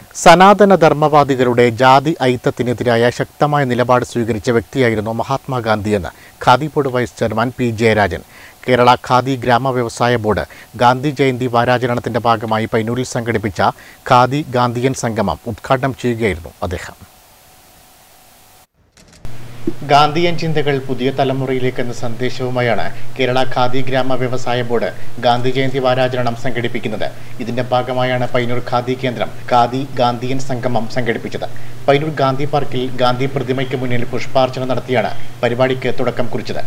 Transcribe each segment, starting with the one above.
സനാതന ധർമ്മവാദികളുടെ ജാതി ഐത്തത്തിനെതിരായ ശക്തമായ നിലപാട് സ്വീകരിച്ച വ്യക്തിയായിരുന്നു മഹാത്മാഗാന്ധിയെന്ന് khadi board vice chairman P Jayarajan Kerala khadi ഗ്രാമ വ്യവസായ ബോർഡ് ഗാന്ധി ജയന്തി വാരാചരണത്തിന്റെ ഭാഗമായി പൈനൂരിൽ സംഘടിപ്പിച്ച ഖാദി ഗാന്ധിയൻ സംഗമം ഉദ്ഘാടനം ചെയ്യുകയായിരുന്നു അദ്ദേഹം ഗാന്ധിയൻ ചിന്തകൾ പുതിയ തലമുറയിലേക്ക് എന്ന സന്ദേശവുമായാണ് കേരള ഖാദി ഗ്രാമ വ്യവസായ ബോർഡ് ഗാന്ധി ജയന്തി വാരാചരണം സംഘടിപ്പിക്കുന്നത് ഇതിന്റെ ഭാഗമായാണ് പൈനൂർ ഖാദി കേന്ദ്രം ഖാദി ഗാന്ധിയൻ സംഗമം സംഘടിപ്പിച്ചത് പൈനൂർ ഗാന്ധി പാർക്കിൽ ഗാന്ധി പ്രതിമയ്ക്ക് മുന്നിൽ പുഷ്പാർച്ചന നടത്തിയാണ് പരിപാടിക്ക് തുടക്കം കുറിച്ചത്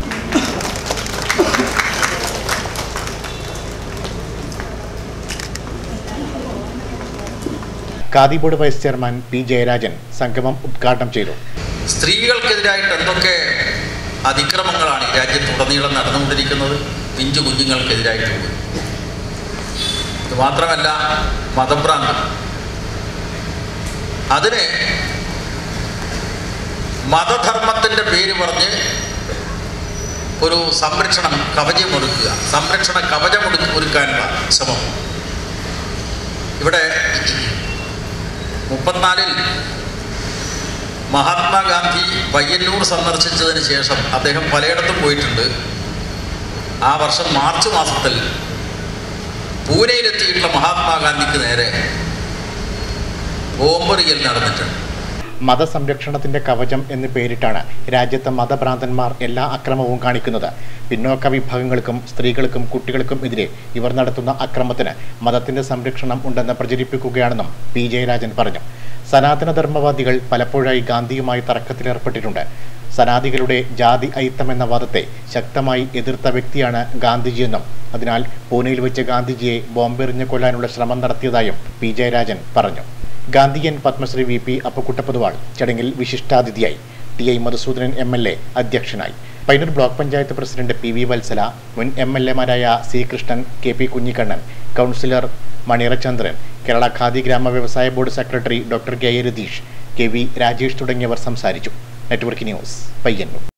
khadi board vice chairman P Jayarajan സംഗമം ഉദ്ഘാടനം ചെയ്തു സ്ത്രീകൾക്കെതിരായിട്ട് എന്തൊക്കെ അതിക്രമങ്ങളാണ് ഈ രാജ്യത്തുടനീളം നടന്നുകൊണ്ടിരിക്കുന്നത് പിഞ്ചു കുഞ്ഞുങ്ങൾക്കെതിരായിട്ട് പോലും ഇത് മാത്രമല്ല മതഭ്രാന്തി അതിന് മതധർമ്മത്തിൻ്റെ പേര് പറഞ്ഞ് ഒരു സംരക്ഷണം കവചമൊടുക്കുക സംരക്ഷണ കവചമൊടു ഒരുക്കാനുള്ള ശ്രമം ഇവിടെ മുപ്പത്തിനാലിൽ മഹാത്മാഗാന്ധി പയ്യന്നൂർ സന്ദർശിച്ചതിന് ശേഷം അദ്ദേഹം പലയിടത്തും പോയിട്ടുണ്ട് ആ വർഷം മാർച്ച് മാസത്തിൽ പൂനെയിലെത്തിയിട്ടുള്ള മഹാത്മാഗാന്ധിക്ക് നേരെ ബോംബെറിയൽ നടന്നിട്ടുണ്ട് മതസംരക്ഷണത്തിന്റെ കവചം എന്ന് പേരിട്ടാണ് രാജ്യത്തെ മതഭ്രാന്തന്മാർ എല്ലാ അക്രമവും കാണിക്കുന്നത് പിന്നോക്ക വിഭാഗങ്ങൾക്കും സ്ത്രീകൾക്കും കുട്ടികൾക്കും എതിരെ ഇവർ നടത്തുന്ന അക്രമത്തിന് മതത്തിന്റെ സംരക്ഷണം ഉണ്ടെന്ന് പ്രചരിപ്പിക്കുകയാണെന്നും പി ജയരാജൻ പറഞ്ഞു സനാതന ധർമ്മവാദികൾ പലപ്പോഴായി ഗാന്ധിയുമായി തർക്കത്തിലേർപ്പെട്ടിട്ടുണ്ട് സനാദികളുടെ ജാതി ഐത്തം എന്ന വാദത്തെ ശക്തമായി എതിർത്ത വ്യക്തിയാണ് ഗാന്ധിജിയെന്നും അതിനാൽ പൂനെയിൽ വെച്ച് ഗാന്ധിജിയെ ബോംബെറിഞ്ഞ് കൊല്ലാനുള്ള ശ്രമം നടത്തിയതായും പി ജയരാജൻ പറഞ്ഞു ഗാന്ധിയൻ പത്മശ്രീ വി പി അപ്പക്കുട്ടപ്പതുവാൾ ചടങ്ങിൽ വിശിഷ്ടാതിഥിയായി T I Madhusoodanan M L A അധ്യക്ഷനായി Payyanur block panchayat president P V Vatsala മുൻ എം എൽ എമാരായ C Krishnan K P Kunhikannan councillor Maniyara Chandran Kerala khadi ഗ്രാമ വ്യവസായ board secretary doctor K A Ratheesh K V Rajesh തുടങ്ങിയവർ സംസാരിച്ചു നെറ്റ്വർക്ക് ന്യൂസ് പയ്യന്നൂർ